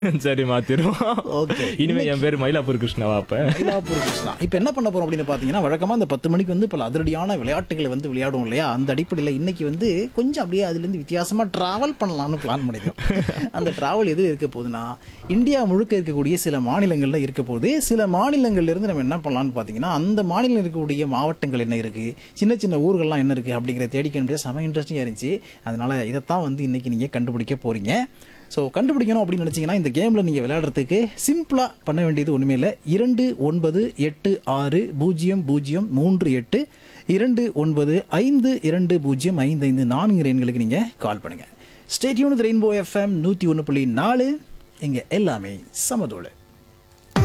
சரி மாத்திரும் ஓகே இனிமே என் பேரு மயிலாப்பூர் கிருஷ்ணாவா அப்ப மயிலாப்பூர் கிருஷ்ணா இப்போ என்ன பண்ண போறோம் அப்படின்னு பார்த்தீங்கன்னா வழக்கமாக இந்த பத்து மணிக்கு வந்து பல அதிரடியான விளையாட்டுகளை வந்து விளையாடுவோம் இல்லையா அந்த அடிப்படையில் இன்னைக்கு வந்து கொஞ்சம் அப்படியே அதுலேருந்து வித்தியாசமாக ட்ராவல் பண்ணலாம்னு பிளான் பண்ணியிருக்கோம் அந்த ட்ராவல் எது இருக்க போகுதுன்னா இந்தியா முழுக்க இருக்கக்கூடிய சில மாநிலங்களில் இருக்க போகுது சில மாநிலங்கள்ல இருந்து நம்ம என்ன பண்ணலாம்னு பார்த்தீங்கன்னா அந்த மாநிலம் இருக்கக்கூடிய மாவட்டங்கள் என்ன இருக்கு சின்ன சின்ன ஊர்கள்லாம் என்ன இருக்கு அப்படிங்கிற தேடிக்க செம இன்ட்ரெஸ்டிங்காக இருந்துச்சு அதனால இதைத்தான் வந்து இன்னைக்கு நீங்கள் கண்டுபிடிக்க போறீங்க ஸோ கண்டுபிடிக்கணும் அப்படின்னு நினச்சிங்கன்னா இந்த கேமில் நீங்கள் விளையாடுறதுக்கு சிம்பிளாக பண்ண வேண்டியது ஒன்றுமே இல்லை இரண்டு ஒன்பது எட்டு ஆறு பூஜ்ஜியம் பூஜ்ஜியம் மூன்று எட்டு இரண்டு ஒன்பது ஐந்து இரண்டு பூஜ்ஜியம் ஐந்து ஐந்து நான்கு எண்களுக்கு நீங்கள் கால் பண்ணுங்கள் ஸ்டேட்யூன் ரெயின்போ எஃப்எம் நூற்றி ஒன்று புள்ளி நாலு இங்கே எல்லாமே சமதோடு